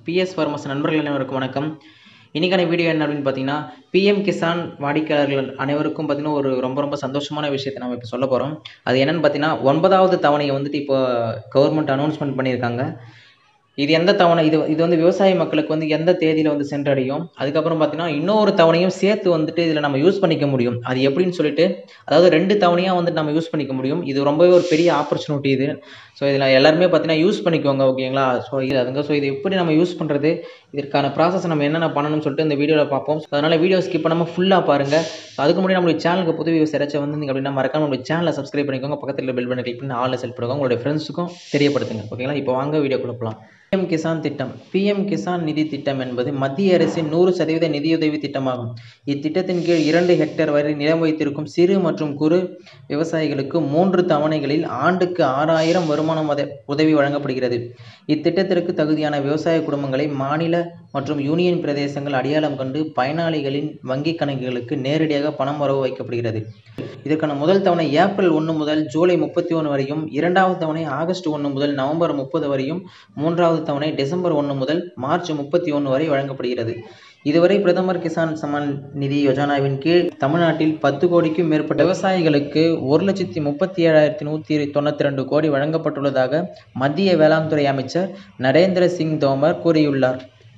PS ஃபார்மஸ் நண்பர்கள் அனைவருக்கும் வணக்கம் இன்றைக்கான வீடியோ என்ன அப்படின்னு பார்த்தீங்கன்னா பிஎம் கிசான் வாடிக்கையாளர்கள் அனைவருக்கும் பார்த்தீங்கன்னா ஒரு ரொம்ப ரொம்ப சந்தோஷமான விஷயத்தை நம்ம இப்போ சொல்ல போகிறோம் அது என்னன்னு பார்த்தீங்கன்னா ஒன்பதாவது தவணையை வந்துட்டு இப்போ கவர்மெண்ட் அனௌன்ஸ்மெண்ட் பண்ணியிருக்காங்க இது எந்த தவணை இது இது வந்து விவசாய மக்களுக்கு வந்து எந்த தேதியில் வந்து சென்றடையும் அதுக்கப்புறம் பார்த்தீங்கன்னா இன்னொரு தவணையும் சேர்த்து வந்துட்டு இதில் நம்ம யூஸ் பண்ணிக்க முடியும் அது எப்படின்னு சொல்லிட்டு அதாவது ரெண்டு தவணையாக வந்துட்டு நம்ம யூஸ் பண்ணிக்க முடியும் இது ரொம்பவே ஒரு பெரிய ஆப்பர்ச்சுனிட்டி இது ஸோ இதில் எல்லாருமே பார்த்தீங்கன்னா யூஸ் பண்ணிக்கோங்க ஓகேங்களா ஸோ இது அதுங்க ஸோ இது எப்படி நம்ம யூஸ் பண்ணுறது இதற்கான ப்ராசஸ் நம்ம என்னென்ன பண்ணணும்னு சொல்லிட்டு இந்த வீடியோவில் பார்ப்போம் ஸோ அதனால் வீடியோ ஸ்கிப் பண்ணாமல் ஃபுல்லாக பாருங்கள் ஸோ அதுக்கு முன்னாடி நம்மளுடைய சேனலுக்கு புது வியூஸ் யாராச்சும் வந்து நீங்கள் அப்படின்னா மறக்காம நம்மளுடைய சேனலை சப்ஸ்கிரைப் பண்ணிக்கோங்க பக்கத்தில் பெல் பண்ணி கிளிக் பண்ணி ஆளில் செல் பண்ணுங்க உங்களுடைய ஃப்ரெண்ட்ஸுக்கும் தெரியப்படுத்துங்க ஓகேங்களா இப்போ வாங்க வீடியோ கொடுக்கலாம் பிஎம் கிசான் திட்டம் பிஎம் கிசான் நிதி திட்டம் என்பது மத்திய அரசின் நூறு சதவீத நிதியுதவி திட்டமாகும் இத்திட்டத்தின் கீழ் இரண்டு ஹெக்டேர் வரை நிலம் வைத்திருக்கும் சிறு மற்றும் குறு விவசாயிகளுக்கு மூன்று தவணைகளில் ஆண்டுக்கு ஆறாயிரம் வருமானம் உத- உதவி வழங்கப்படுகிறது இத்திட்டத்திற்கு தகுதியான விவசாய குடும்பங்களை மாநில மற்றும் யூனியன் பிரதேசங்கள் அடையாளம் கண்டு பயனாளிகளின் வங்கிக் கணக்குகளுக்கு நேரடியாக பணம் வரவு வைக்கப்படுகிறது இதற்கான முதல் தவணை ஏப்ரல் ஒன்று முதல் ஜூலை முப்பத்தி ஒன்று வரையும் இரண்டாவது தவணை ஆகஸ்ட் ஒன்று முதல் நவம்பர் முப்பது வரையும் மூன்றாவது தவணை டிசம்பர் ஒன்று முதல் மார்ச் முப்பத்தி ஒன்று வரை வழங்கப்படுகிறது இதுவரை பிரதமர் கிசான் சம்மான் நிதி யோஜனாவின் கீழ் தமிழ்நாட்டில் பத்து கோடிக்கும் மேற்பட்ட விவசாயிகளுக்கு ஒரு லட்சத்தி முப்பத்தி ஏழாயிரத்தி நூற்றி தொண்ணூற்றி ரெண்டு கோடி வழங்கப்பட்டுள்ளதாக மத்திய வேளாண் துறை அமைச்சர் நரேந்திர சிங் தோமர் கூறியுள்ளார்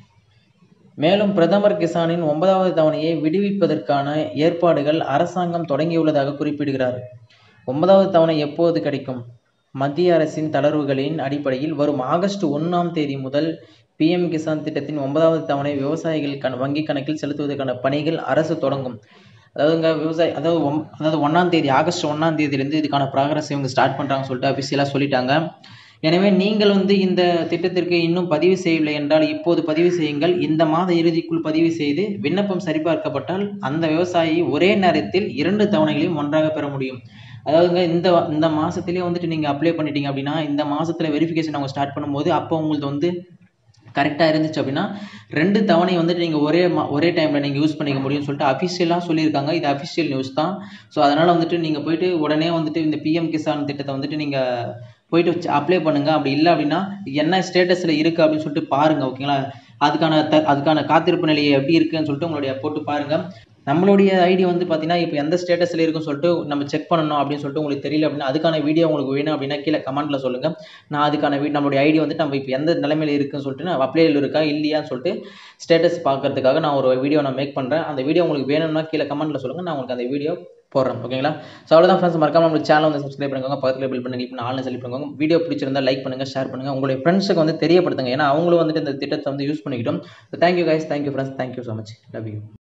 மேலும் பிரதமர் கிசானின் ஒன்பதாவது தவணையை விடுவிப்பதற்கான ஏற்பாடுகள் அரசாங்கம் தொடங்கியுள்ளதாக குறிப்பிடுகிறார் ஒன்பதாவது தவணை எப்போது கிடைக்கும் மத்திய அரசின் தளர்வுகளின் அடிப்படையில் வரும் ஆகஸ்ட் ஒன்றாம் தேதி முதல் பிஎம் கிசான் திட்டத்தின் ஒன்பதாவது தவணை விவசாயிகள் கண வங்கி கணக்கில் செலுத்துவதற்கான பணிகள் அரசு தொடங்கும் அதாவதுங்க விவசாய அதாவது ஒம் அதாவது ஒன்றாம் தேதி ஆகஸ்ட் ஒன்றாம் தேதியிலேருந்து இதுக்கான ப்ராக்ரஸ் இவங்க ஸ்டார்ட் பண்ணுறாங்கன்னு சொல்லிட்டு அஃபிஷியலாக சொல்லிட்டாங்க எனவே நீங்கள் வந்து இந்த திட்டத்திற்கு இன்னும் பதிவு செய்யவில்லை என்றால் இப்போது பதிவு செய்யுங்கள் இந்த மாத இறுதிக்குள் பதிவு செய்து விண்ணப்பம் சரிபார்க்கப்பட்டால் அந்த விவசாயி ஒரே நேரத்தில் இரண்டு தவணைகளையும் ஒன்றாக பெற முடியும் அதாவதுங்க இந்த இந்த மாசத்திலேயே வந்துட்டு நீங்கள் அப்ளை பண்ணிட்டீங்க அப்படின்னா இந்த மாசத்துல வெரிஃபிகேஷன் அவங்க ஸ்டார்ட் பண்ணும்போது அப்போ உங்களுக்கு வந்து கரெக்டாக இருந்துச்சு அப்படின்னா ரெண்டு தவணை வந்துட்டு நீங்கள் ஒரே மா ஒரே டைமில் நீங்கள் யூஸ் பண்ணிக்க முடியும்னு சொல்லிட்டு அஃபிஷியலாக சொல்லியிருக்காங்க இது அஃபிஷியல் நியூஸ் தான் ஸோ அதனால் வந்துட்டு நீங்கள் போயிட்டு உடனே வந்துட்டு இந்த பிஎம் கிசான் திட்டத்தை வந்துட்டு நீங்கள் போயிட்டு அப்ளை பண்ணுங்க அப்படி இல்லை அப்படின்னா என்ன ஸ்டேட்டஸில் இருக்குது அப்படின்னு சொல்லிட்டு பாருங்கள் ஓகேங்களா அதுக்கான த அதுக்கான காத்திருப்பு நிலை எப்படி இருக்குன்னு சொல்லிட்டு உங்களுடைய போட்டு பாருங்கள் நம்மளுடைய ஐடி வந்து பார்த்தீங்கன்னா இப்போ எந்த ஸ்டேட்டஸில் இருக்குன்னு சொல்லிட்டு நம்ம செக் பண்ணணும் அப்படின்னு சொல்லிட்டு உங்களுக்கு தெரியல அப்படின்னா அதுக்கான வீடியோ உங்களுக்கு வேணும் அப்படின்னா கீழே கமெண்ட்டில் சொல்லுங்கள் நான் அதுக்கான வீ நம்மளுடைய ஐடி வந்துட்டு நம்ம இப்போ எந்த நிலைமையில் இருக்குன்னு சொல்லிட்டு நான் அப்ளைல இருக்கா இல்லையான்னு சொல்லிட்டு ஸ்டேட்டஸ் பார்க்கறதுக்காக நான் ஒரு வீடியோ நான் மேக் பண்ணுறேன் அந்த வீடியோ உங்களுக்கு வேணும்னா கீழே கமெண்ட்டில் சொல்லுங்கள் நான் உங்களுக்கு அந்த வீடியோ போடுறேன் ஓகேங்களா ஸோ அவ்வளோதான் ஃப்ரெண்ட்ஸ் மறக்காம நம்ம சேனல் வந்து சப்ஸ்கிரைப் பண்ணிக்கோங்க பக்கத்தில் பில் பண்ணி இப்போ ஆன்லைன் செலக்ட் பண்ணிக்கோங்க வீடியோ பிடிச்சிருந்தா லைக் பண்ணுங்கள் ஷேர் பண்ணுங்கள் உங்களுடைய ஃப்ரெண்ட்ஸுக்கு வந்து தெரியப்படுத்துங்க ஏன்னா அவங்களும் வந்துட்டு இந்த திட்டத்தை வந்து யூஸ் பண்ணிக்கிட்டோம் so thank you guys thank you friends thank you so much love you